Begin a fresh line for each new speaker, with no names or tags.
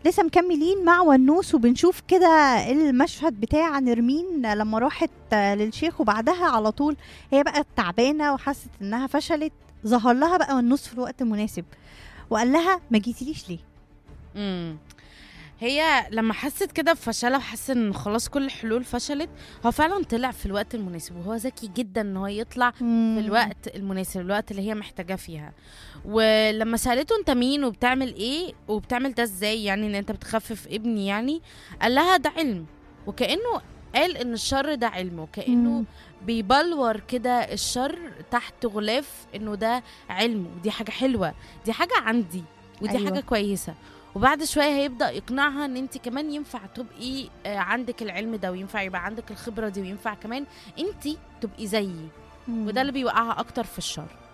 لسه مكملين مع ونوس وبنشوف كده المشهد بتاع نرمين لما راحت للشيخ وبعدها على طول هي بقى تعبانه وحست انها فشلت ظهر لها بقى ونوس في الوقت المناسب وقال لها ما جيتيليش ليه
امم هي لما حست كده بفشلها وحست ان خلاص كل الحلول فشلت هو فعلا طلع في الوقت المناسب وهو ذكي جدا ان هو يطلع في الوقت المناسب الوقت اللي هي محتاجاه فيها ولما سالته انت مين وبتعمل ايه وبتعمل ده ازاي يعني ان انت بتخفف ابني يعني قال لها ده علم وكانه قال ان الشر ده علم وكانه
مم.
بيبلور كده الشر تحت غلاف انه ده علم ودي حاجه حلوه دي حاجه عندي ودي
أيوة.
أيوة. حاجه كويسه وبعد شويه هيبدا يقنعها ان انت كمان ينفع تبقي آه، عندك العلم ده وينفع يبقى عندك الخبره دي وينفع كمان انت تبقي زيي
مم.
وده اللي بيوقعها اكتر في الشر